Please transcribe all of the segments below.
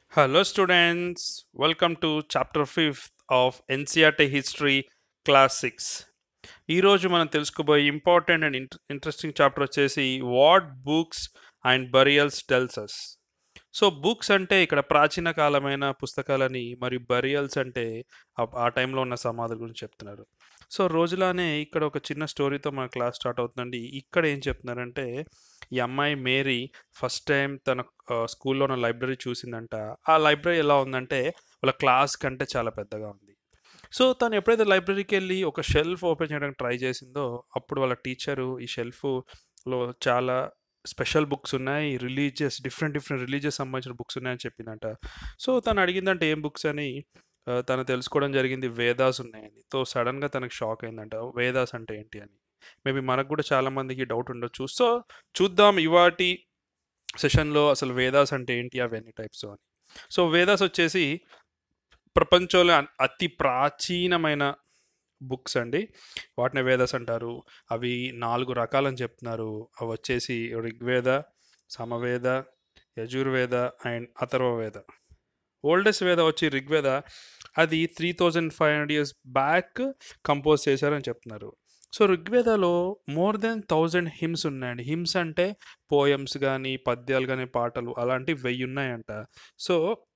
Hello, students. Welcome to chapter 5th of NCRT History Class 6. ఈరోజు మనం తెలుసుకోబోయే important and interesting chapter వచ్చేసి what books and burials tells us so books అంటే ఇక్కడ ప్రాచీన కాలమైన పుస్తకాలని మరియు బరియల్స్ అంటే ఆ- ఆ టైంలో ఉన్న సమాధుల గురించి చెప్తున్నారు సో రోజులానే ఇక్కడ ఒక చిన్న స్టోరీతో మన క్లాస్ స్టార్ట్ అవుతుందండి ఇక్కడ ఏం చెప్తున్నారంటే ఈ అమ్మాయి మేరీ ఫస్ట్ టైం తన ఆ, స్కూల్లో ఉన్న లైబ్రరీ చూసిందంట ఆ లైబ్రరీ ఎలా ఉందంటే వాళ్ళ క్లాస్ కంటే చాలా పెద్దగా ఉంది సో తను ఎప్పుడైతే లైబ్రరీకి వెళ్ళి ఒక షెల్ఫ్ ఓపెన్ చేయడానికి ట్రై చేసిందో అప్పుడు వాళ్ళ టీచరు ఈ షెల్ఫ్లో చాలా స్పెషల్ బుక్స్ ఉన్నాయి రిలీజియస్ డిఫరెంట్ డిఫరెంట్ రిలీజియస్ సంబంధించిన బుక్స్ ఉన్నాయని చెప్పిందంట సో తను అడిగిందంటే ఏం బుక్స్ అని ఆ, తను తెలుసుకోవడం జరిగింది వేదాస్ ఉన్నాయని సో సడన్గా తనకు షాక్ అయిందంట వేదాస్ అంటే ఏంటి అని మేబీ మనకు కూడా చాలా మందికి డౌట్ ఉండొచ్చు సో చూద్దాం ఇవాటి సెషన్లో అసలు వేదాస్ అంటే ఏంటి అవి ఎన్ని టైప్స్ అని సో వేదాస్ వచ్చేసి ప్రపంచంలో అన్- అతి ప్రాచీనమైన బుక్స్ అండి వాటిని వేదాస్ అంటారు అవి నాలుగు రకాలని చెప్తున్నారు అవి వచ్చేసి ఋగ్వేద సమవేద యజుర్వేద అండ్ అథర్వవేద ఓల్డెస్ట్ వేద వచ్చి ఋగ్వేద అది three thousand five hundred years back compose చేశారని చెప్తున్నారు సో ఋగ్వేదలో మోర్ దెన్ థౌజండ్ హిమ్స్ ఉన్నాయండి హిమ్స్ అంటే పోయమ్స్ కానీ పద్యాలు కానీ పాటలు అలాంటివి వెయ్యి ఉన్నాయంట సో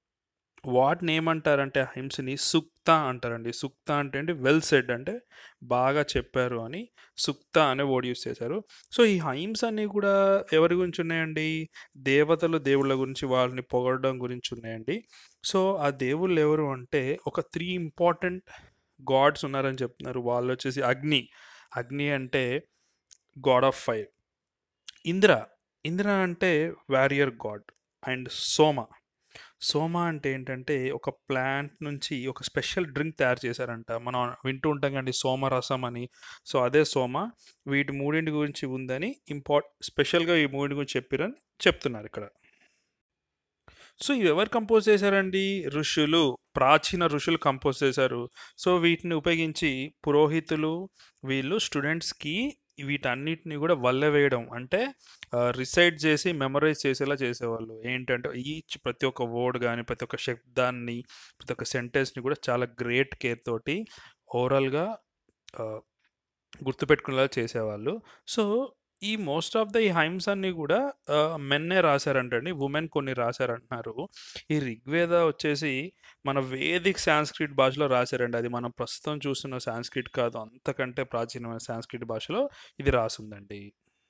వాటిని ఏమంటారంటే ఆ హిమ్స్ని సుక్త అంటారండి సుక్త అంటే ఏంటి వెల్ సెడ్ అంటే బాగా చెప్పారు అని సుక్త అనే వర్డ్ యూస్ చేశారు సో ఈ హైమ్స్ అన్నీ కూడా ఎవరి గురించి ఉన్నాయండి దేవతలు దేవుళ్ళ గురించి వాళ్ళని పొగడడం గురించి ఉన్నాయండి సో ఆ దేవుళ్ళు ఎవరు అంటే ఒక త్రీ ఇంపార్టెంట్ గాడ్స్ ఉన్నారని చెప్తున్నారు వాళ్ళు వచ్చేసి అగ్ని అగ్ని అంటే god of fire Indra Indra అంటే warrior god and Soma Soma అంటే ఏంటంటే ఒక ప్లాంట్ నుంచి ఒక స్పెషల్ డ్రింక్ తయారు చేశారంట మనం వింటూ ఉంటాం కండి సోమరసం అని సో అదే సోమ వీటి మూడింటి గురించి ఉందని ఇంపార్ట్ స్పెషల్గా ఈ మూడింటి గురించి చెప్పారని చెప్తున్నారు ఇక్కడ సో ఇవి ఎవరు కంపోజ్ చేశారండి ఋషులు ప్రాచీన ఋషులు కంపోజ్ చేశారు సో వీటిని ఉపయోగించి పురోహితులు వీళ్ళు స్టూడెంట్స్కి వీటన్నిటిని కూడా వల్ల వేయడం అంటే రిసైడ్ చేసి మెమరైజ్ చేసేలా చేసేవాళ్ళు ఏంటంటే ఈచ్ ప్రతి ఒక్క వర్డ్ కానీ ప్రతి ఒక్క శబ్దాన్ని ప్రతి ఒక్క సెంటెన్స్ని కూడా చాలా గ్రేట్ కేర్ తోటి ఓవరాల్గా గుర్తుపెట్టుకునేలా చేసేవాళ్ళు సో ఈ మోస్ట్ ఆఫ్ ద ఈ హైమ్స్ అన్ని కూడా మెన్నే రాశారంటండి ఉమెన్ కొన్ని రాశారంటున్నారు ఈ ఋగ్వేద వచ్చేసి మన వేదిక్ సాంస్క్రిట్ భాషలో రాశారండి అది మనం ప్రస్తుతం చూస్తున్న సాంస్క్రిట్ కాదు అంతకంటే ప్రాచీనమైన సాంస్క్రిట్ భాషలో ఇది రాసుందండి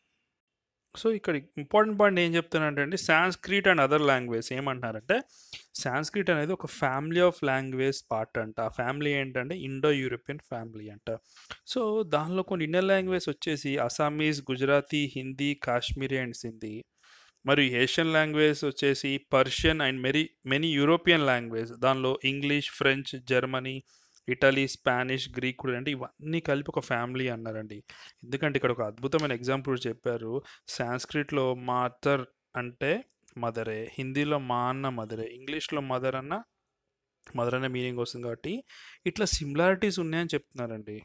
సో ఇక్కడ ఇంపార్టెంట్ పాయింట్ ఏం చెప్తున్నానంటే అండి సాంస్క్రిట్ అండ్ అదర్ లాంగ్వేజ్ ఏమంటున్నారంటే సాంస్క్రిట్ అనేది ఒక ఫ్యామిలీ ఆఫ్ లాంగ్వేజ్ పార్ట్ అంట ఆ ఫ్యామిలీ ఏంటంటే ఇండో యూరోపియన్ ఫ్యామిలీ అంట సో దానిలో కొన్ని ఇండియన్ లాంగ్వేజ్ వచ్చేసి అసామీస్ గుజరాతీ హిందీ కాశ్మీరీ అండ్ సింధీ మరియు ఏషియన్ లాంగ్వేజ్ వచ్చేసి Persian and merry many European language దానిలో English French Germany Italy Spanish Greek కూడా అంటే ఇవన్నీ కలిపి ఒక ఫ్యామిలీ అన్నారండి ఎందుకంటే ఇక్కడ ఒక అద్భుతమైన ఎగ్జాంపుల్ చెప్పారు సాంస్క్రిట్లో మాతర్ అంటే మదరే హిందీలో మా అన్న మదరే ఇంగ్లీష్లో మదర్ అన్న మదర్ అనే మీనింగ్ వస్తుంది కాబట్టి ఇట్లా సిమిలారిటీస్ ఉన్నాయని చెప్తున్నారండి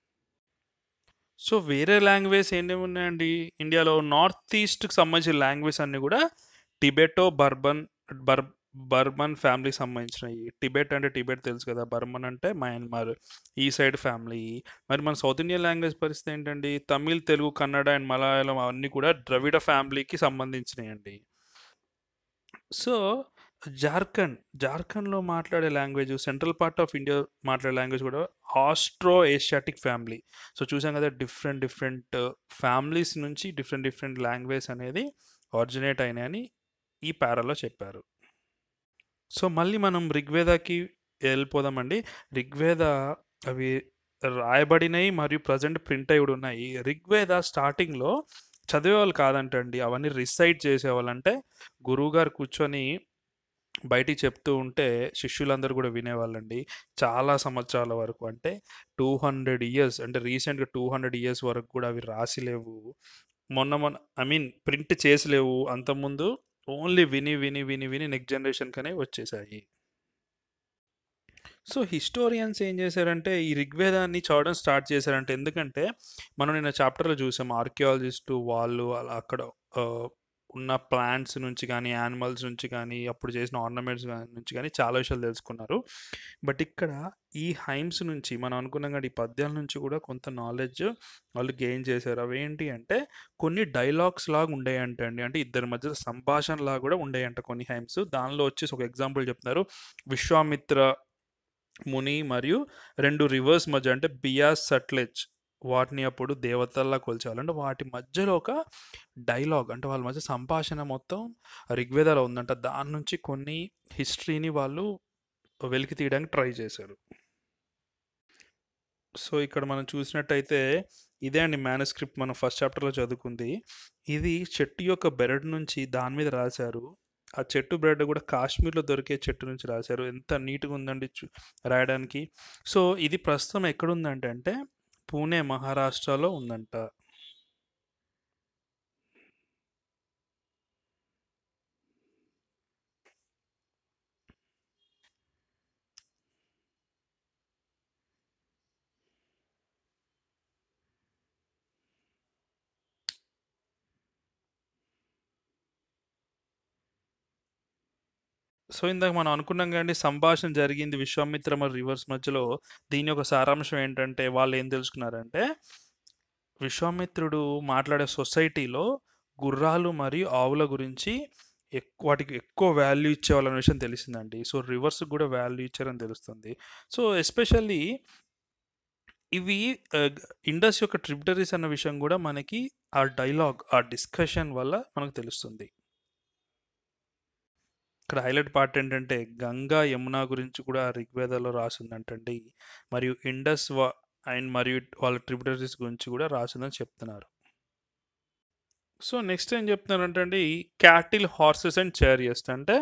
సో వేరే లాంగ్వేజ్ ఏంటేమి ఉన్నాయండి ఇండియాలో నార్త్ ఈస్ట్కి సంబంధించిన లాంగ్వేజ్ అన్నీ కూడా టిబెటో బర్బన్ బర్ బర్మన్ ఫ్యామిలీకి సంబంధించినవి టిబెట్ అంటే టిబెట్ తెలుసు కదా బర్మన్ అంటే మయన్మార్ ఈ సైడ్ ఫ్యామిలీ మరి మన సౌత్ ఇండియన్ లాంగ్వేజ్ పరిస్థితి ఏంటండి తమిళ్ తెలుగు కన్నడ అండ్ మలయాళం అవన్నీ కూడా ద్రవిడ ఫ్యామిలీకి సంబంధించినవి అండి సో జార్ఖండ్ జార్ఖండ్లో మాట్లాడే language central part of India మాట్లాడే లాంగ్వేజ్ కూడా ఆస్ట్రో ఏషియాటిక్ ఫ్యామిలీ సో చూసాం కదా డిఫరెంట్ డిఫరెంట్ ఫ్యామిలీస్ నుంచి డిఫరెంట్ డిఫరెంట్ లాంగ్వేజ్ అనేది ఆరిజినేట్ అయినాయని ఈ పారాలో చెప్పారు సో మళ్ళీ మనం ఋగ్వేదకి వెళ్ళిపోదామండి ఋగ్వేద అవి రాయబడినవి మరియు ప్రజెంట్ ప్రింట్ అయి కూడా ఉన్నాయి ఋగ్వేద స్టార్టింగ్లో చదివేవాళ్ళు కాదంటండి అవన్నీ రిసైడ్ చేసేవాళ్ళు అంటే గురువుగారు కూర్చొని బయటికి చెప్తూ ఉంటే శిష్యులందరూ కూడా వినేవాళ్ళండి చాలా సంవత్సరాల వరకు అంటే టూ హండ్రెడ్ ఇయర్స్ అంటే రీసెంట్గా టూ హండ్రెడ్ ఇయర్స్ వరకు కూడా అవి రాసిలేవు మొన్న మొన్న ఐ మీన్ ప్రింట్ చేసలేవు అంతకుముందు ఓన్లీ విని విని విని విని నెక్స్ట్ జనరేషన్కనే వచ్చేసాయి సో హిస్టోరియన్స్ ఏం చేశారంటే ఈ ఋగ్వేదాన్ని చదవడం స్టార్ట్ చేశారంటే ఎందుకంటే మనం నిన్న చాప్టర్లో చూసాం ఆర్కియాలజిస్టు వాళ్ళు అలా అక్కడ ఆ, ఉన్న ప్లాంట్స్ నుంచి కానీ యానిమల్స్ నుంచి కానీ అప్పుడు చేసిన ఆర్నమెంట్స్ నుంచి కానీ చాలా విషయాలు తెలుసుకున్నారు బట్ ఇక్కడ ఈ హైమ్స్ నుంచి మనం అనుకున్నాం కానీ ఈ పద్యాల నుంచి కూడా కొంత నాలెడ్జ్ వాళ్ళు గెయిన్ చేశారు అవి ఏంటి అంటే కొన్ని డైలాగ్స్ లాగా ఉండేయంట అండి అంటే ఇద్దరి మధ్య సంభాషణ లాగా కూడా ఉండేయంట కొన్ని హైమ్స్ దానిలో వచ్చేసి ఒక ఎగ్జాంపుల్ చెప్తున్నారు విశ్వామిత్ర ముని మరియు రెండు రివర్స్ మధ్య అంటే బియాస్ సట్లెజ్ వాటిని అప్పుడు దేవతల్లా కొలిచేవాళ్ళు అంటే వాటి మధ్యలో ఒక డైలాగ్ అంటే వాళ్ళ మధ్య సంభాషణ మొత్తం ఋగ్వేదాలో ఉందంట దాని నుంచి కొన్ని హిస్టరీని వాళ్ళు వెలికి తీయడానికి ట్రై చేశారు సో ఇక్కడ మనం చూసినట్టయితే ఇదే అండి మేనస్క్రిప్ట్ మనం ఫస్ట్ చాప్టర్లో చదువుకుంది ఇది చెట్టు యొక్క బెరడ్ నుంచి దాని మీద రాశారు ఆ చెట్టు బ్రెడ్ కూడా కాశ్మీర్లో దొరికే చెట్టు నుంచి రాశారు ఎంత నీట్గా ఉందండి చూ- రాయడానికి సో ఇది ప్రస్తుతం ఎక్కడుందంటే అంటే పూణే మహారాష్ట్రలో ఉందంట సో ఇందాక మనం అనుకున్నాం కానీ సంభాషణ జరిగింది విశ్వామిత్ర మరి రివర్స్ మధ్యలో దీని యొక్క సారాంశం ఏంటంటే వాళ్ళు ఏం తెలుసుకున్నారంటే విశ్వామిత్రుడు మాట్లాడే సొసైటీలో గుర్రాలు మరియు ఆవుల గురించి ఎక్కువ వాటికి ఎక్కువ వాల్యూ ఇచ్చేవాళ్ళన్న విషయం తెలిసిందండి సో రివర్స్ కూడా వాల్యూ ఇచ్చారని తెలుస్తుంది సో ఎస్పెషల్లీ ఇవి ఇండస్ యొక్క ట్రిబ్యూటరీస్ అన్న విషయం కూడా మనకి ఆ డైలాగ్ ఆ డిస్కషన్ వల్ల మనకు తెలుస్తుంది ఇక్కడ హైలైట్ పార్ట్ ఏంటంటే గంగా యమున గురించి కూడా ఋగ్వేదాలో రాసిందంటండి మరియు ఇండస్ వా అండ్ మరియు వాళ్ళ ట్రిబ్యూటరీస్ గురించి కూడా రాసిందని చెప్తున్నారు సో నెక్స్ట్ ఏం చెప్తున్నారంటే అండి క్యాటిల్ హార్సెస్ అండ్ చారియట్స్ అంటే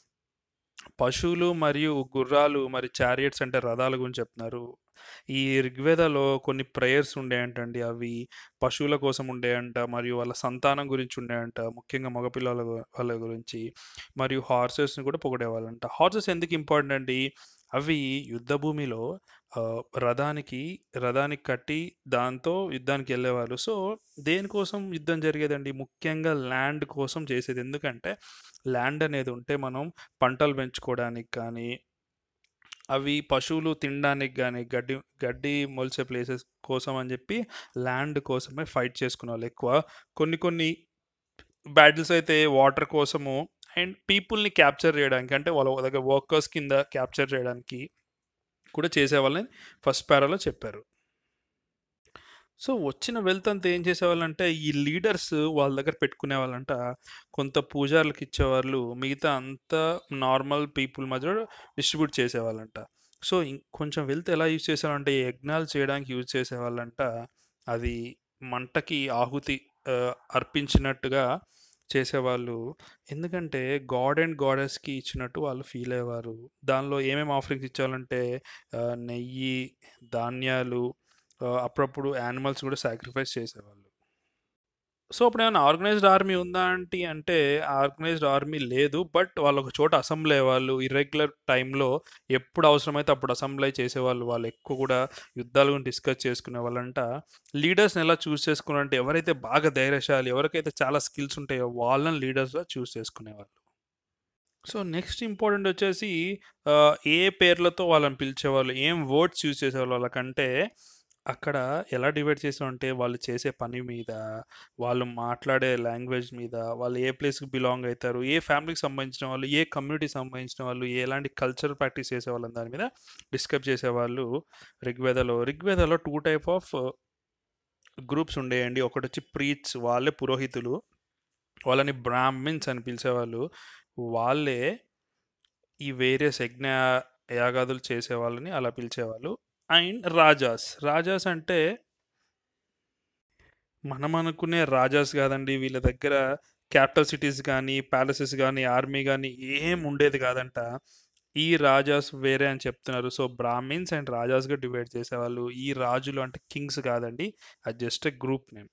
పశువులు మరియు గుర్రాలు మరి చారియట్స్ అంటే రథాల గురించి చెప్తున్నారు ఈ ఋగ్వేదలో కొన్ని ప్రేయర్స్ ఉండేయంటండి అవి పశువుల కోసం ఉండేయంట మరియు వాళ్ళ సంతానం గురించి ఉండేయంట ముఖ్యంగా మగపిల్లల గు- వాళ్ళ గురించి మరియు హార్సెస్ని కూడా పొగిడేవాళ్ళంట హార్సెస్ ఎందుకు ఇంపార్టెంట్ అండి అవి యుద్ధ భూమిలో ఆ, రథానికి రథానికి కట్టి దాంతో యుద్ధానికి వెళ్ళేవాళ్ళు సో దేనికోసం యుద్ధం జరిగేదండి ముఖ్యంగా ల్యాండ్ కోసం చేసేది ఎందుకంటే ల్యాండ్ అనేది ఉంటే మనం పంటలు పెంచుకోవడానికి కానీ అవి పశువులు తినడానికి కానీ గడ్డి గడ్డి మొలిచే ప్లేసెస్ కోసం అని చెప్పి ల్యాండ్ కోసమే ఫైట్ చేసుకునే వాళ్ళు ఎక్కువ కొన్ని కొన్ని బ్యాటిల్స్ అయితే వాటర్ కోసము అండ్ పీపుల్ని క్యాప్చర్ చేయడానికి అంటే వాళ్ళ దగ్గర వర్కర్స్ కింద క్యాప్చర్ చేయడానికి కూడా చేసేవాళ్ళని ఫస్ట్ పారాలో చెప్పారు సో వచ్చిన వెల్త్ అంతా ఏం చేసేవాళ్ళంటే ఈ లీడర్స్ వాళ్ళ దగ్గర పెట్టుకునే వాళ్ళంట కొంత పూజారులకు ఇచ్చేవాళ్ళు మిగతా అంతా నార్మల్ పీపుల్ మధ్య డిస్ట్రిబ్యూట్ చేసేవాళ్ళంట సో ఇం- కొంచెం వెల్త్ ఎలా యూజ్ చేసేవాళ్ళంటే ఈ యజ్ఞాలు చేయడానికి యూజ్ చేసేవాళ్ళంట అది మంటకి ఆహుతి ఆ, అర్పించినట్టుగా చేసేవాళ్ళు ఎందుకంటే గాడ్ అండ్ గాడెస్కి ఇచ్చినట్టు వాళ్ళు ఫీల్ అయ్యేవారు దానిలో ఏమేమి ఆఫరింగ్స్ ఇచ్చేవాళ్ళంటే ఆ, నెయ్యి ధాన్యాలు ఆ, అప్పుడప్పుడు యానిమల్స్ కూడా సాక్రిఫైస్ చేసేవాళ్ళు సో అప్పుడు ఏమైనా ఆర్గనైజ్డ్ ఆర్మీ ఉందా అంటే అంటే ఆర్గనైజ్డ్ ఆర్మీ లేదు బట్ వాళ్ళు ఒక చోట అసెంబ్లీ అయ్యేవాళ్ళు ఇర్రెగ్యులర్ టైంలో ఎప్పుడు అవసరమైతే అప్పుడు అసెంబ్లీ చేసేవాళ్ళు వాళ్ళు ఎక్కువ కూడా యుద్ధాల గురించి డిస్కస్ చేసుకునే వాళ్ళంట లీడర్స్ని ఎలా చూస్ చేసుకున్నారంటే ఎవరైతే బాగా ధైర్యశాలి ఎవరికైతే చాలా స్కిల్స్ ఉంటాయో వాళ్ళని లీడర్స్గా చూస్ చేసుకునేవాళ్ళు సో నెక్స్ట్ ఇంపార్టెంట్ వచ్చేసి ఆ, ఏ పేర్లతో వాళ్ళని పిలిచేవాళ్ళు ఏం వర్డ్స్ యూజ్ చేసేవాళ్ళు వాళ్ళకంటే అక్కడ ఎలా డివైడ్ చేసామంటే వాళ్ళు చేసే పని మీద వాళ్ళు మాట్లాడే లాంగ్వేజ్ మీద వాళ్ళు ఏ ప్లేస్కి బిలాంగ్ అవుతారు ఏ ఫ్యామిలీకి సంబంధించిన వాళ్ళు ఏ కమ్యూనిటీకి సంబంధించిన వాళ్ళు ఎలాంటి కల్చర్ ప్రాక్టీస్ చేసేవాళ్ళు దాని మీద డిస్కస్ చేసేవాళ్ళు ఋగ్వేదలో ఋగ్వేదలో టూ టైప్ ఆఫ్ గ్రూప్స్ ఉండేయండి ఒకటి వచ్చి ప్రీట్స్ వాళ్ళే పురోహితులు వాళ్ళని బ్రాహ్మిన్స్ అని పిలిచేవాళ్ళు వాళ్ళే ఈ వేరియస్ యజ్ఞ యాగాదులు చేసే వాళ్ళని అలా పిలిచేవాళ్ళు అండ్ రాజాస్ రాజాస్ అంటే మనం అనుకునే రాజాస్ కాదండి వీళ్ళ దగ్గర క్యాపిటల్ సిటీస్ కానీ ప్యాలెసెస్ కానీ ఆర్మీ కానీ ఏం ఉండేది కాదంట ఈ రాజాస్ వేరే అని చెప్తున్నారు సో బ్రాహ్మిన్స్ అండ్ రాజాస్గా డివైడ్ చేసేవాళ్ళు ఈ రాజులు అంటే కింగ్స్ కాదండి అది just a group name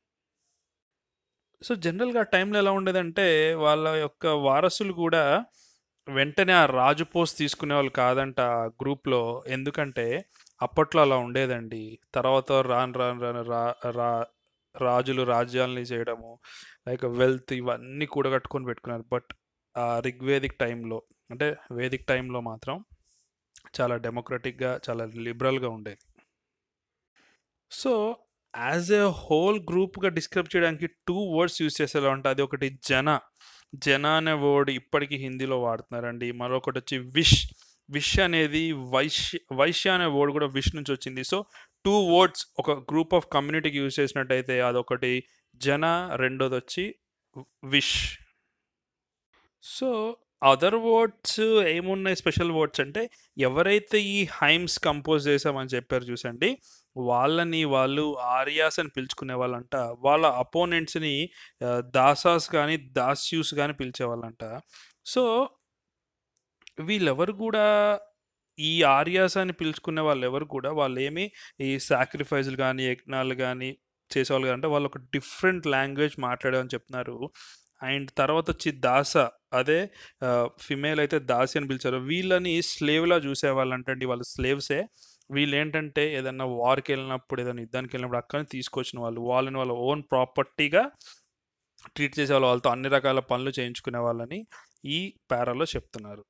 so జనరల్గా ఆ టైంలో ఎలా ఉండేదంటే వాళ్ళ యొక్క వారసులు కూడా వెంటనే ఆ రాజు పోస్ట్ తీసుకునే వాళ్ళు కాదంట ఆ గ్రూప్లో ఎందుకంటే అప్పట్లో అలా ఉండేదండి తర్వాత రాను రాను రాను రా రా రాజులు రాజ్యాలని చేయడము లైక్ వెల్త్ ఇవన్నీ కూడగట్టుకొని పెట్టుకున్నారు బట్ ఆ రిగ్వేదిక్ టైంలో అంటే వేదిక్ టైంలో మాత్రం చాలా డెమోక్రటిక్గా చాలా లిబరల్గా ఉండేది సో యాజ్ ఏ హోల్ గ్రూప్గా డిస్క్రైబ్ చేయడానికి టూ వర్డ్స్ యూస్ చేసేలా ఉంటాయి అది ఒకటి జన జన అనే వర్డ్ ఇప్పటికీ హిందీలో వాడుతున్నారండి మరొకటి వచ్చి విష్ విష్ అనేది వైశ్య వైశ్య అనే వర్డ్ కూడా విష్ నుంచి వచ్చింది సో టూ వర్డ్స్ ఒక గ్రూప్ ఆఫ్ కమ్యూనిటీకి యూజ్ చేసినట్టయితే అదొకటి జన రెండోది వచ్చి విష్ సో అదర్ వర్డ్స్ ఏమున్నాయి స్పెషల్ వర్డ్స్ అంటే ఎవరైతే ఈ హైమ్స్ కంపోజ్ చేసామని చెప్పారు చూసండి వాళ్ళని వాళ్ళు ఆర్యాస్ అని పిలుచుకునే వాళ్ళంట వాళ్ళ అపోనెంట్స్ని దాసాస్ కానీ దాస్యూస్ కానీ పిలిచేవాళ్ళంట సో వీళ్ళెవరు కూడా ఈ ఆర్యాస్ అని పిలుచుకునే వాళ్ళు ఎవరు కూడా వాళ్ళు ఏమి ఈ సాక్రిఫైజులు కానీ యజ్ఞాలు కానీ చేసేవాళ్ళు కానీ అంటే వాళ్ళు ఒక డిఫరెంట్ లాంగ్వేజ్ మాట్లాడామని చెప్తున్నారు అండ్ తర్వాత వచ్చి దాస అదే ఫిమేల్ అయితే దాసి అని పిలిచారు వీళ్ళని స్లేవ్లా చూసేవాళ్ళు అంటండి వాళ్ళు స్లేవ్సే వీళ్ళు ఏంటంటే ఏదన్నా వార్కి వెళ్ళినప్పుడు ఏదైనా యుద్ధానికి వెళ్ళినప్పుడు అక్కడిని తీసుకొచ్చిన వాళ్ళు వాళ్ళని వాళ్ళ ఓన్ ప్రాపర్టీగా ట్రీట్ చేసే వాళ్ళు వాళ్ళతో అన్ని రకాల పనులు చేయించుకునే వాళ్ళని ఈ పారాలో చెప్తున్నారు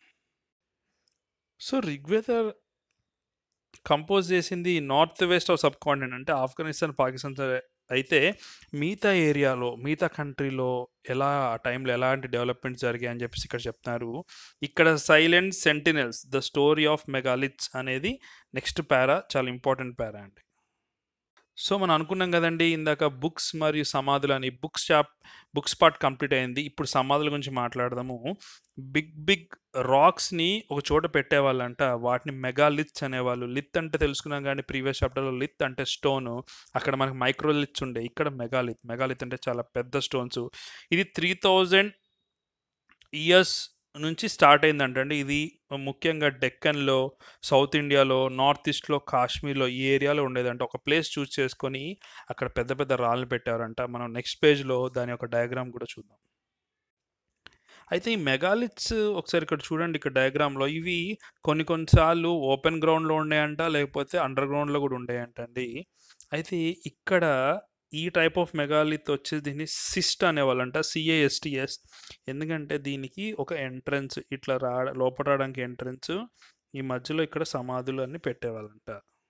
సో రిగ్వేదర్ కంపోజ్ చేసింది north west of subcontinent అంటే ఆఫ్ఘనిస్తాన్ పాకిస్తాన్ అయితే మిగతా ఏరియాలో మిగతా కంట్రీలో ఎలా ఆ టైంలో ఎలాంటి డెవలప్మెంట్స్ జరిగాయి అని చెప్పేసి ఇక్కడ చెప్తున్నారు ఇక్కడ silent sentinels the story of megaliths అనేది నెక్స్ట్ పారా చాలా ఇంపార్టెంట్ పారా అండి సో మనం అనుకున్నాం కదండి ఇందాక బుక్స్ మరియు సమాధులు అని books chap books part complete అయింది ఇప్పుడు సమాధుల గురించి మాట్లాడదాము బిగ్ బిగ్ రాక్స్ని ఒక చోట పెట్టేవాళ్ళంట వాటిని మెగాలిత్స్ అనేవాళ్ళు లిత్ అంటే తెలుసుకున్నాం కానీ ప్రీవియస్ చాప్టర్లో లిత్ అంటే స్టోన్ అక్కడ మనకి మైక్రో లిత్స్ ఉండే ఇక్కడ మెగాలిత్ మెగాలిత్ అంటే చాలా పెద్ద స్టోన్స్ ఇది త్రీ థౌజండ్ ఇయర్స్ నుంచి స్టార్ట్ అయిందంటండి ఇది ముఖ్యంగా డెక్కన్లో సౌత్ ఇండియాలో నార్త్ ఈస్ట్లో కాశ్మీర్లో ఈ ఏరియాలో ఉండేదంట ఒక ప్లేస్ చూస్ చేసుకొని అక్కడ పెద్ద పెద్ద రాళ్ళు పెట్టారంట మనం నెక్స్ట్ పేజ్లో దాని యొక్క డయాగ్రామ్ కూడా చూద్దాం అయితే ఈ మెగాలిత్స్ ఒకసారి ఇక్కడ చూడండి ఇక్కడ డయాగ్రామ్లో ఇవి కొన్ని కొన్నిసార్లు ఓపెన్ గ్రౌండ్లో ఉండేయంట లేకపోతే అండర్ గ్రౌండ్లో కూడా ఉండేయంట అండి అయితే ఇక్కడ ఈ టైప్ ఆఫ్ మెగాలిత్ వచ్చేసి దీన్ని సిస్ట్ అనేవాళ్ళంట సిఏఎస్టిఎస్ ఎందుకంటే దీనికి ఒక ఎంట్రన్స్ ఇట్లా రా లోపల రావడానికి ఎంట్రన్స్ ఈ మధ్యలో ఇక్కడ సమాధులు అన్ని పెట్టేవాళ్ళంట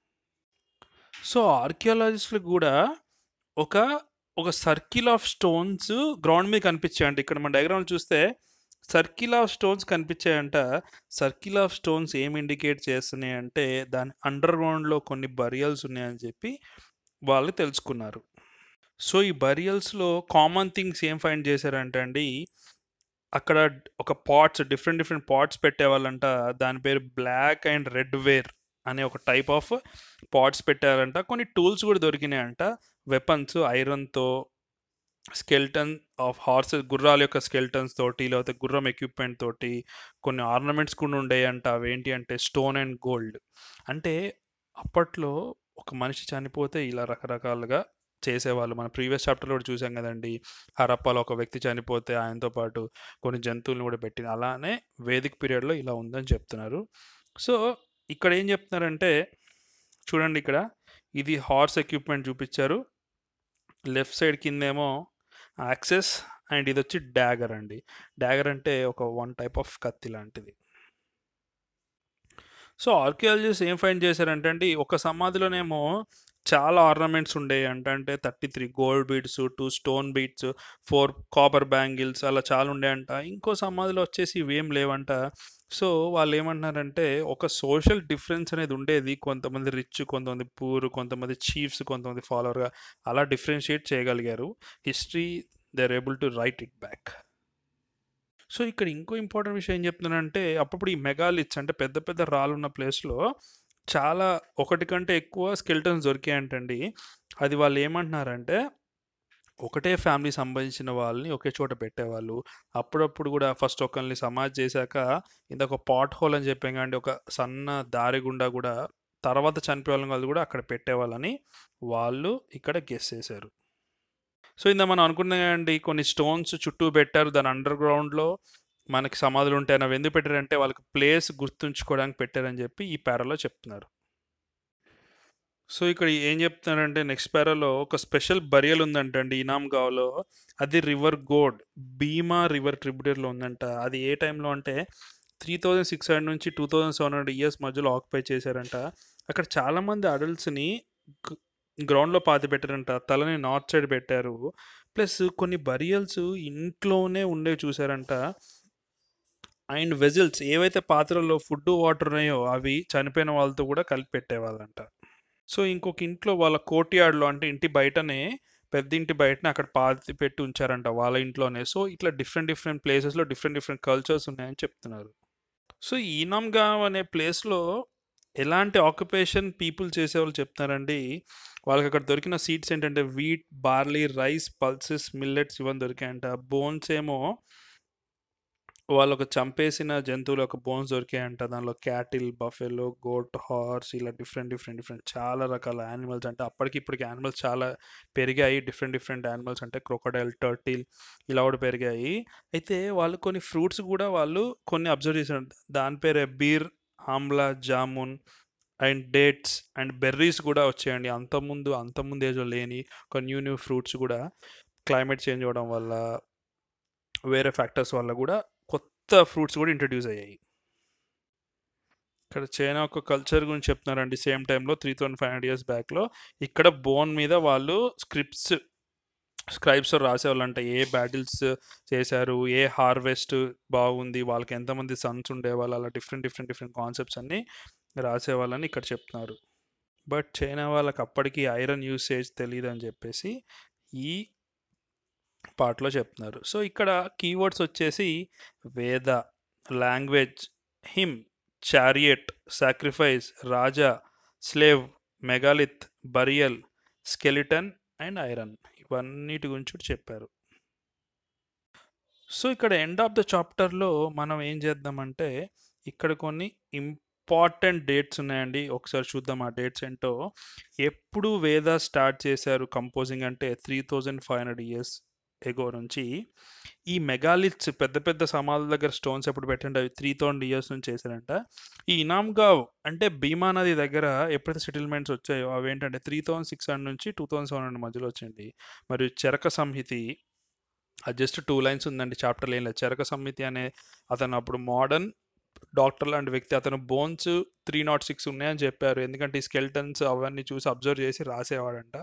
సో ఆర్కియాలజిస్టులు కూడా ఒక ఒక సర్కిల్ ఆఫ్ స్టోన్స్ గ్రౌండ్ మీద కనిపించాయంట ఇక్కడ మన డయాగ్రామ్ చూస్తే సర్కిల్ ఆఫ్ స్టోన్స్ కనిపించాయంట సర్కిల్ ఆఫ్ స్టోన్స్ ఏం ఇండికేట్ చేస్తున్నాయి అంటే దాని అండర్ గ్రౌండ్లో కొన్ని బరియల్స్ ఉన్నాయని చెప్పి వాళ్ళు తెలుసుకున్నారు సో ఈ బరియల్స్లో కామన్ థింగ్స్ ఏం ఫైండ్ చేశారంటే అండి అక్కడ ఒక పాట్స్ డిఫరెంట్ డిఫరెంట్ పాట్స్ పెట్టేవాళ్ళంట దాని పేరు బ్లాక్ అండ్ రెడ్ వేర్ అనే ఒక టైప్ ఆఫ్ పాట్స్ పెట్టారంట కొన్ని టూల్స్ కూడా దొరికినాయంట వెపన్స్ ఐరన్తో స్కెల్టన్ ఆఫ్ హార్సెస్ గుర్రాల యొక్క స్కెల్టన్స్ తోటి లేకపోతే గుర్రం ఎక్విప్మెంట్ తోటి కొన్ని ఆర్నమెంట్స్ కూడా ఉండేయంట అవేంటి అంటే స్టోన్ అండ్ గోల్డ్ అంటే అప్పట్లో ఒక మనిషి చనిపోతే ఇలా రకరకాలుగా చేసేవాళ్ళు మన ప్రీవియస్ చాప్టర్లో కూడా చూసాం కదండి హరప్పాలో ఒక వ్యక్తి చనిపోతే ఆయనతో పాటు కొన్ని జంతువులను కూడా పెట్టిన అలానే వేదిక్ పీరియడ్లో ఇలా ఉందని చెప్తున్నారు సో ఇక్కడ ఏం చెప్తున్నారంటే చూడండి ఇక్కడ ఇది హార్స్ ఎక్విప్మెంట్ చూపించారు లెఫ్ట్ సైడ్ కిందేమో యాక్సెస్ అండ్ ఇది వచ్చి డ్యాగర్ అండి డ్యాగర్ అంటే ఒక వన్ టైప్ ఆఫ్ కత్తి లాంటిది సో ఆర్కియాలజిస్ట్ ఏం ఫైండ్ చేశారంటే అండి ఒక సమాధిలోనేమో చాలా ఆర్నమెంట్స్ ఉండేవి అంటే అంటే thirty three gold beads two stone beads four copper bangles అలా చాలా ఉండేయంట ఇంకో సమాధిలో వచ్చేసి ఇవేం లేవంట సో వాళ్ళు ఏమంటున్నారంటే ఒక సోషల్ డిఫరెన్స్ అనేది ఉండేది కొంతమంది రిచ్ కొంతమంది పూర్ కొంతమంది చీఫ్స్ కొంతమంది ఫాలోవర్గా అలా డిఫరెన్షియేట్ చేయగలిగారు history they are able to write it back so ఇక్కడ ఇంకో ఇంపార్టెంట్ విషయం ఏం చెప్తున్నానంటే అప్పుడు ఈ మెగాలిత్స్ అంటే పెద్ద పెద్ద రాళ్ళు ఉన్న ప్లేస్లో చాలా ఒకటి కంటే ఎక్కువ స్కెల్టన్స్ దొరికాయంటండి అది వాళ్ళు ఏమంటున్నారంటే ఒకటే ఫ్యామిలీ సంబంధించిన వాళ్ళని ఒకే చోట పెట్టేవాళ్ళు అప్పుడప్పుడు కూడా ఫస్ట్ ఒకరిని సమాజ్ చేశాక ఇంకొక పాట్ హోల్ అని చెప్పాం కానీ ఒక సన్న దారి గుండా కూడా తర్వాత చనిపోయే వాళ్ళు కూడా అక్కడ పెట్టేవాళ్ళని వాళ్ళు ఇక్కడ గెస్ చేశారు సో ఇందా మనం అనుకున్నాయండి కొన్ని స్టోన్స్ చుట్టూ పెట్టారు దాని అండర్ గ్రౌండ్లో మనకి సమాధులు ఉంటాయి అవి ఎందుకు పెట్టారంటే వాళ్ళకి ప్లేస్ గుర్తుంచుకోవడానికి పెట్టారని చెప్పి ఈ పేరలో చెప్తున్నారు సో ఇక్కడ ఏం చెప్తున్నారంటే నెక్స్ట్ పారాలో ఒక స్పెషల్ బరియల్ ఉందంట అండి ఇనాంగావ్‌లో. అది రివర్ గోడ్ భీమా రివర్ ట్రిబ్యూటరీలో ఉందంట. అది ఏ టైంలో అంటే 3600 నుంచి 2700 ఇయర్స్ మధ్యలో ఆక్యుపై చేశారంట. అక్కడ చాలామంది అడల్ట్స్‌ని గ్ గ్రౌండ్‌లో పాతిపెట్టారంట. తలని నార్త్ సైడ్ పెట్టారు. ప్లస్ కొన్ని బరియల్స్ ఇంట్లోనే ఉండేవి చూసారంట. అండ్ వెజల్స్ ఏవైతే పాత్రల్లో ఫుడ్, వాటర్ ఉన్నాయో అవి చనిపోయిన వాళ్ళతో కూడా కలిపి పెట్టేవాళ్ళంట. సో ఇంకొక ఇంట్లో వాళ్ళ కోర్ట్‌యార్డ్‌లో అంటే ఇంటి బయటనే పెద్దింటి బయటనే అక్కడ పాతిపెట్టి ఉంచారంట వాళ్ళ ఇంట్లోనే. సో ఇట్లా డిఫరెంట్ డిఫరెంట్ ప్లేసెస్‌లో డిఫరెంట్ డిఫరెంట్ కల్చర్స్ ఉన్నాయని చెప్తున్నారు. సో ఈ ఇనాంగావ్ అనే ప్లేస్‌లో ఎలాంటి ఆక్యుపేషన్ పీపుల్ చేసేవాళ్ళు చెప్తున్నారండి. వాళ్ళకక్కడ దొరికిన సీడ్స్ ఏంటంటే wheat, barley, rice, pulses, millets ఇవన్నీ దొరికాయంట. బోన్స్ ఏమో వాళ్ళొక చంపేసిన జంతువుల యొక్క బోన్స్ దొరికాయంట. దానిలో క్యాటిల్, బఫెలో, గోట్, హార్స్ ఇలా డిఫరెంట్ డిఫరెంట్ డిఫరెంట్ చాలా రకాల యానిమల్స్ అంటే అప్పటికి ఇప్పటికి యానిమల్స్ చాలా పెరిగాయి. డిఫరెంట్ డిఫరెంట్ యానిమల్స్ అంటే క్రొకోడైల్, టర్టిల్ ఇలా కూడా పెరిగాయి. అయితే వాళ్ళు కొన్ని ఫ్రూట్స్ కూడా వాళ్ళు కొన్ని అబ్జర్వ్ చేశారంట. దాని పేరే ber, amla, jamun and dates and berries కూడా వచ్చాయండి. అంతకుముందు అంతకుముందు ఏజ్‌లో లేని ఒక న్యూ న్యూ ఫ్రూట్స్ కూడా క్లైమేట్ చేంజ్ అవ్వడం వల్ల వేరే ఫ్యాక్టర్స్ వల్ల కూడా కొత్త ఫ్రూట్స్ కూడా ఇంట్రొడ్యూస్ అయ్యాయి. ఇక్కడ చైనా యొక్క కల్చర్ గురించి చెప్తున్నారండి సేమ్ టైంలో 3500 ఇయర్స్ బ్యాక్‌లో. ఇక్కడ బోన్ మీద వాళ్ళు స్క్రిప్ట్స్ స్క్రైబ్స్‌లో రాసేవాళ్ళంట. ఏ బ్యాటిల్స్ చేశారు, ఏ హార్వెస్ట్ బాగుంది, వాళ్ళకి ఎంతమంది సన్స్ ఉండేవాళ్ళు అలా డిఫరెంట్ డిఫరెంట్ డిఫరెంట్ కాన్సెప్ట్స్ అన్నీ రాసేవాళ్ళని ఇక్కడ చెప్తున్నారు. బట్ చైనా వాళ్ళకి అప్పటికి ఐరన్ యూసేజ్ తెలీదని చెప్పేసి ఈ పార్ట్‌లో చెప్తున్నారు. సో ఇక్కడ కీవర్డ్స్ వచ్చేసి Veda, language, hymn, chariot, sacrifice, raja, slave, megalith, burial, skeleton and iron ఇవన్నిటి గురించి కూడా చెప్పారు. సో ఇక్కడ ఎండ్ ఆఫ్ ద చాప్టర్‌లో మనం ఏం చేద్దామంటే ఇక్కడ కొన్ని ఇంపార్టెంట్ డేట్స్ ఉన్నాయండి. ఒకసారి చూద్దాం ఆ డేట్స్ ఏంటో. ఎప్పుడు వేదాస్ స్టార్ట్ చేశారు కంపోజింగ్ అంటే 3500 ఇయర్స్ ఎగో నుంచి. ఈ మెగాలిత్స్ పెద్ద పెద్ద సమాధుల దగ్గర స్టోన్స్ ఎప్పుడు పెట్టండి అవి 3000 ఇయర్స్ నుంచి చేశారంట. ఈ ఇనాంగావ్ అంటే భీమా నది దగ్గర ఎప్పుడైతే సెటిల్మెంట్స్ వచ్చాయో అవేంటంటే 3600 నుంచి 2700 మధ్యలో వచ్చింది. మరియు చరక సంహితి అది జస్ట్ 2 లైన్స్ ఉందండి చాప్టర్‌లో ఏం లేదు. చరక సంహితి అనే అతను అప్పుడు మోడర్న్ డాక్టర్ లాంటి వ్యక్తి. అతను బోన్స్ 306 ఉన్నాయని చెప్పారు. ఎందుకంటే ఈ స్కెలిటన్స్ అవన్నీ చూసి అబ్జర్వ్ చేసి రాసేవాడంట.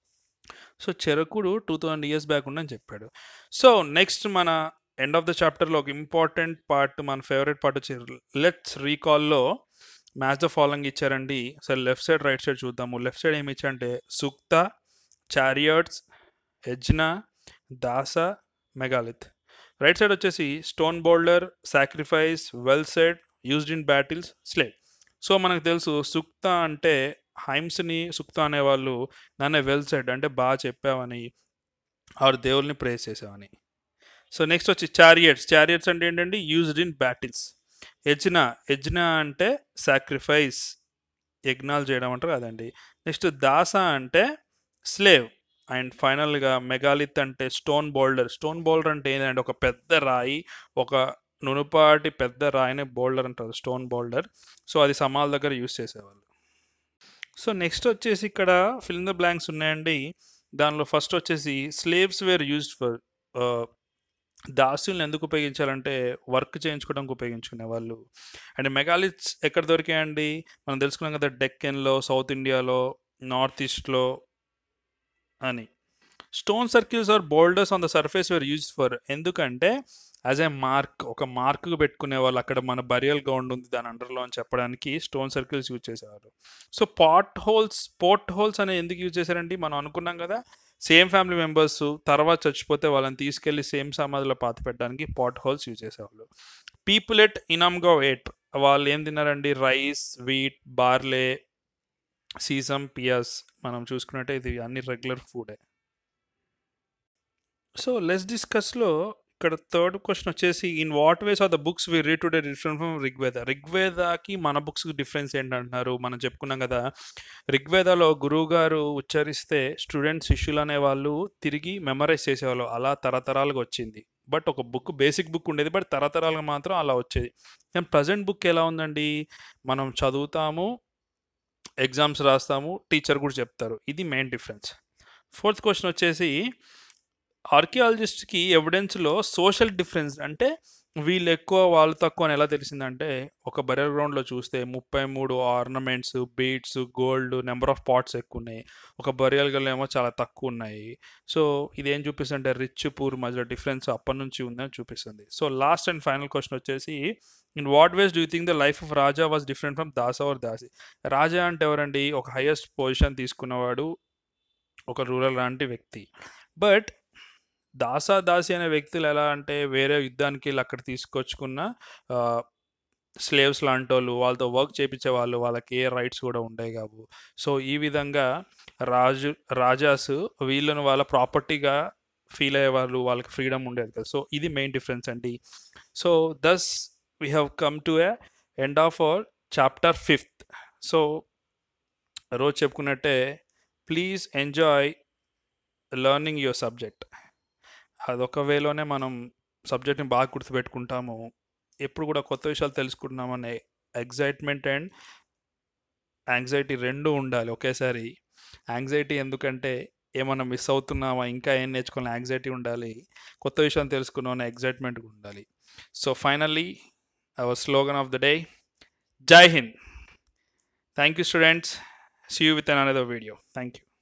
సో చరకుడు 2000 ఇయర్స్ బ్యాక్ ఉందని చెప్పాడు. సో నెక్స్ట్ మన ఎండ్ ఆఫ్ ద చాప్టర్‌లో ఒక ఇంపార్టెంట్ పార్ట్ మన ఫేవరెట్ పార్ట్ వచ్చి లెట్స్ రీకాల్‌లో మ్యాచ్ ద ఫాలోయింగ్ ఇచ్చారండి. So left side, right side చూద్దాము. లెఫ్ట్ సైడ్ ఏమి ఇచ్చారంటే sukta, chariots, yajna, dasa, megalith. Right side వచ్చేసి stone boulder, sacrifice, well said, used in battles, slave. So మనకు తెలుసు సుక్త అంటే హైమ్స్‌ని సుక్త అనేవాళ్ళు నన్ను వెల్ సెడ్ అంటే బాగా చెప్పావని ఆర్ దేవుల్ని ప్రైజ్ చేసావని. సో నెక్స్ట్ వచ్చి చారియట్స్. చారియట్స్ అంటే ఏంటండి used in battles. Yajna, yajna అంటే సాక్రిఫైస్ యజ్ఞాలు చేయడం అంటారు అదండి. నెక్స్ట్ దాస అంటే స్లేవ్. అండ్ ఫైనల్‌గా మెగాలిత్ అంటే స్టోన్ బోల్డర్. స్టోన్ బోల్డర్ అంటే ఏందంటే ఒక పెద్ద రాయి, ఒక నునుపాటి పెద్ద రాయినే బోల్డర్ అంటారు. Stone boulder. సో అది సమాధుల దగ్గర యూజ్ చేసేవాళ్ళు. సో నెక్స్ట్ వచ్చేసి ఇక్కడ ఫిల్ ఇన్ ద బ్లాంక్స్ ఉన్నాయండి. దానిలో ఫస్ట్ వచ్చేసి స్లేవ్స్ వేర్ యూజ్డ్ ఫర్ ఆహ్, దాస్యుల్ని ఎందుకు ఉపయోగించాలంటే వర్క్ చేయించుకోవడానికి ఉపయోగించుకునేవాళ్ళు. అండ్ మెగాలిత్స్ ఎక్కడ దొరికాయండి? మనం తెలుసుకున్నాం కదా డెక్కన్‌లో, సౌత్ ఇండియాలో, నార్త్ ఈస్ట్‌లో అని. Stone circles or boulders on the surface were used for ఎందుకంటే యాస్ ఎ మార్క్ ఒక మార్క్‌గా పెట్టుకునేవాళ్ళు. అక్కడ మన బరియల్ గ్రౌండ్ ఉంది దాని అండర్‌లో అని చెప్పడానికి స్టోన్ సర్కిల్స్ యూజ్ చేసేవారు. So pot holes port holes అనేవి ఎందుకు యూజ్ చేశారండి? మనం అనుకున్నాం కదా సేమ్ ఫ్యామిలీ మెంబర్స్ తర్వాత చచ్చిపోతే వాళ్ళని తీసుకెళ్ళి సేమ్ సమాధిలో పాతిపెట్టడానికి పాట్ హోల్స్ యూజ్ చేసేవాళ్ళు. పీపుల్ ఎట్ ఇనాంగావ్ ఏట్ వాళ్ళు ఏం తిన్నారండి? Rice, wheat, barley, sesame, peas మనం చూసుకున్నట్టే ఇది అన్ని రెగ్యులర్ ఫుడే. సో లెట్స్ డిస్కస్‌లో ఇక్కడ థర్డ్ క్వెషన్ వచ్చేసి in what ways are the books we read today different from Rigveda? రిగ్వేదకి మన బుక్స్‌కి డిఫరెన్స్ ఏంటంటున్నారు? మనం చెప్పుకున్నాం కదా రిగ్వేదలో గురువుగారు ఉచ్చరిస్తే స్టూడెంట్స్, శిష్యులు అనేవాళ్ళు తిరిగి మెమరైజ్ చేసేవాళ్ళు. అలా తరతరాలుగా వచ్చింది. బట్ ఒక బుక్ బేసిక్ బుక్ ఉండేది. బట్ తరతరాలుగా మాత్రం అలా వచ్చేది. కానీ ప్రెజెంట్ బుక్ ఎలా ఉందండి? మనం చదువుతాము. ఎగ్జామ్స్ రాస్తాము టీచర్ కూడా చెప్తారు ఇది మెయిన్ డిఫరెన్స్ ఫోర్త్ క్వశ్చన్ వచ్చేసి ఆర్కియాలజిస్ట్కి ఎవిడెన్స్లో సోషల్ డిఫరెన్స్ అంటే వీళ్ళు ఎక్కువ వాళ్ళు తక్కువ అని ఎలా తెలిసిందంటే ఒక బరియల్ గ్రౌండ్లో చూస్తే ముప్పై మూడు ornaments beads gold number of pots ఎక్కువ ఉన్నాయి ఒక బరియల్ గల్ ఏమో చాలా తక్కువ ఉన్నాయి సో ఇదేం చూపిస్తుంది అంటే రిచ్ పూర్ మధ్యలో డిఫరెన్స్ అప్పటి నుంచి ఉందని చూపిస్తుంది so last and final question వచ్చేసి in what ways do think the life of raja was different from dasa or dasi raja అంటే ఎవరండి ఒక హైయెస్ట్ పొజిషన్ తీసుకున్నవాడు ఒక రూరల్ లాంటి వ్యక్తి బట్ దాసా దాసి అనే వ్యక్తులు ఎలా అంటే వేరే యుద్ధానికి వెళ్ళి అక్కడ తీసుకొచ్చుకున్న స్లేవ్స్ లాంటి వాళ్ళు వాళ్ళతో వర్క్ చేయించే వాళ్ళు వాళ్ళకి ఏ రైట్స్ కూడా ఉండేవి కావు సో ఈ విధంగా రాజు రాజాస్ వీళ్ళను వాళ్ళ ప్రాపర్టీగా ఫీల్ అయ్యేవాళ్ళు వాళ్ళకి ఫ్రీడమ్ ఉండేది కదా సో ఇది మెయిన్ డిఫరెన్స్ అండి so thus we have come to a end of our chapter fifth so రోజు చెప్పుకున్నట్టే please enjoy learning your subject అదొక వేలోనే మనం సబ్జెక్ట్ని బాగా గుర్తుపెట్టుకుంటాము ఎప్పుడు కూడా కొత్త విషయాలు తెలుసుకుంటున్నామనే ఎగ్జైట్మెంట్ అండ్ యాంగ్జైటీ రెండు ఉండాలి ఒకేసారి యాంగ్జైటీ ఎందుకంటే ఏమన్నా మిస్ అవుతున్నామా ఇంకా ఏం నేర్చుకోవాలి యాంగ్జైటీ ఉండాలి కొత్త విషయం తెలుసుకున్నామనే ఎగ్జైట్మెంట్ ఉండాలి so finally our slogan of the day జై Hind thank you students see you with an another video thank you